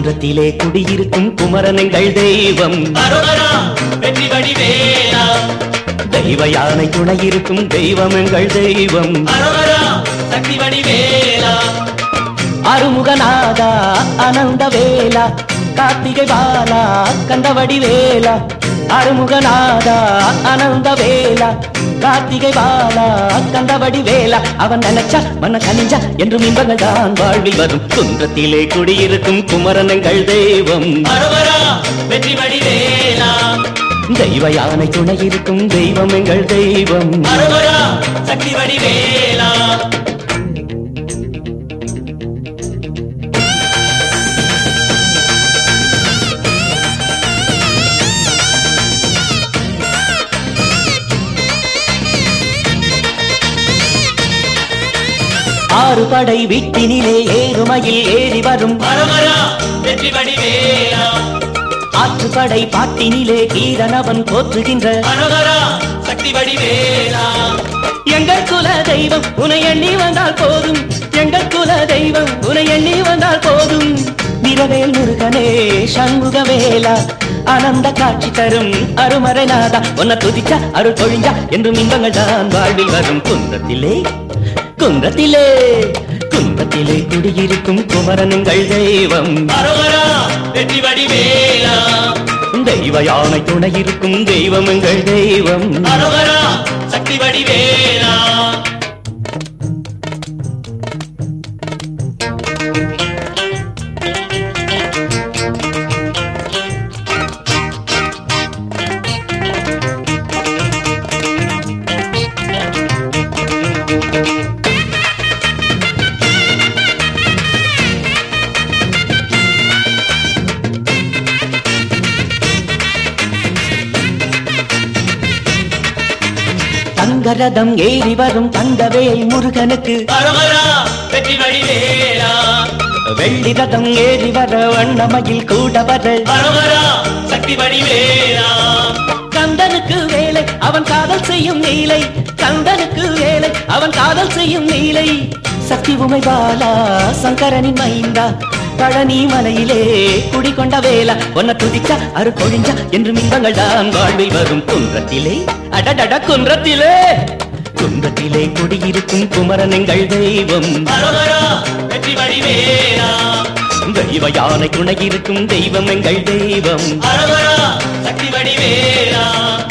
குன்றத்திலே குடியிருக்கும் குமரனங்கள் தெய்வம் அரோகரா வெற்றி வடிவேலா தெய்வ யானை துணையிருக்கும் தெய்வம் எங்கள் தெய்வம் அரோகரா சக்தி வடிவேலா அருமுகநாதா அனந்த வேலா கார்த்திகை பாலா கந்தவடி வேலா அருமுகநாதா அனந்த வேலா கார்த்திகை பாலா கந்தவடி வேலா அவன் நினைச்சா மன கனிஞ்சா என்றும் இன்பங்கள் தான் வாழ்வில் வரும் குன்றத்திலே குடியிருக்கும் குமரனங்கள் தெய்வம் அரோகரா வெற்றி வடிவேலா தெய்வ யானை துணையிருக்கும் தெய்வம் எங்கள் தெய்வம் அரோகரா சக்தி வடிவேலா ஆறு படை வீட்டினிலே ஏறுமையில் ஏறி வரும் அரோகரா வெற்றி வடிவேலா ஆற்றுப்படை பாட்டினிலே கீரனவன் போற்றுகின்ற அரோகரா சக்தி வடிவேலா எங்கள் குல தெய்வம் உனை எண்ணி வந்தால் போதும் எங்கள் குல தெய்வம் உனை எண்ணி வந்தால் போதும் வீரவேல் முருகனே சண்முக வேலா ஆனந்த காட்சி தரும் அருமறை நாதா உன்னை துதிச்சா அருள் பொழிஞ்சா என்றும் இன்பங்கள் தான் வாழ்வில் வரும் குன்றத்திலே குன்றத்திலே குன்றத்திலே குடியிருக்கும் குமரனுங்கள் தெய்வம் அரோகரா வெற்றி வடிவேலா தெய்வ யானை துணையிருக்கும் தெய்வம் எங்கள் தெய்வம் அரோகரா சக்தி வடிவேலா தங்கரதம் ஏறி வரும் தங்கவேல் முருகனுக்கு அரோகரா வெற்றி வடிவேலா வெள்ளி ரதம் ஏறி வர வண்ணமயில் கூட வர அரோகரா சக்தி வடிவேலா கந்தனுக்கு வேலை அவன் காதல் செய்யும் நீலை கந்தனுக்கு வேலை அவன் காதல் செய்யும் நீலை சக்தி உமை பாலா சங்கரனின் மைந்தா பழனி மலையிலே குடிகொண்ட வேலா உன்னை துதிச்சா அரு பொழிஞ்சா என்று மின்பங்கள் தான் வாழ்வில் வரும் குன்றத்திலே அடடட குன்றத்திலே குன்றத்திலே குடியிருக்கும் குமரனங்கள் தெய்வம் அரோகரா வெற்றி வடிவேலா தெய்வ யானை துணையிருக்கும் தெய்வம் எங்கள் தெய்வம் அரோகரா சக்தி வடிவேலா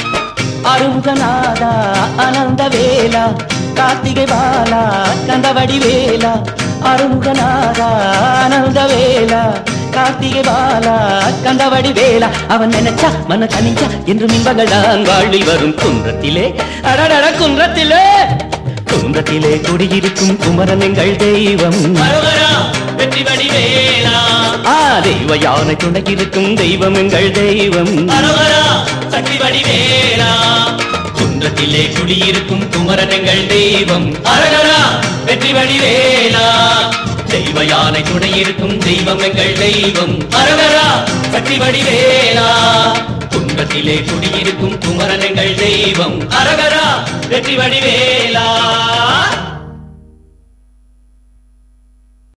அருமுகநாதா அனந்த வேலா கார்த்திகை பாலா கந்தவடி வேலா அருமுகநாதா அனந்த வேலா கார்த்திகை பாலா கந்தவடி வேலா அவன் நினைச்சா மன தனிச்சா என்று மின்பங்கள் தான் வாழ்வில் வரும் குன்றத்திலே அடடட குன்றத்திலே குன்றத்திலே குடியிருக்கும் குமரன் எங்கள் தெய்வம் அரோகரா வெற்றி வடிவேலா ஆ தெய்வ யானை துணையிருக்கும் தெய்வம் எங்கள் தெய்வம் அரோகரா சக்தி வடிவேலா குன்றத்திலே குடியிருக்கும் குமரனங்கள் தெய்வம் அரகரா வெற்றி வடிவேலா தெய்வ யானை துணையிருக்கும் தெய்வம் எங்கள் தெய்வம் அரகரா சக்தி வடிவேலா குன்றத்திலே குடியிருக்கும் குமரனங்கள் தெய்வம் அரகரா வெற்றி வடிவேலா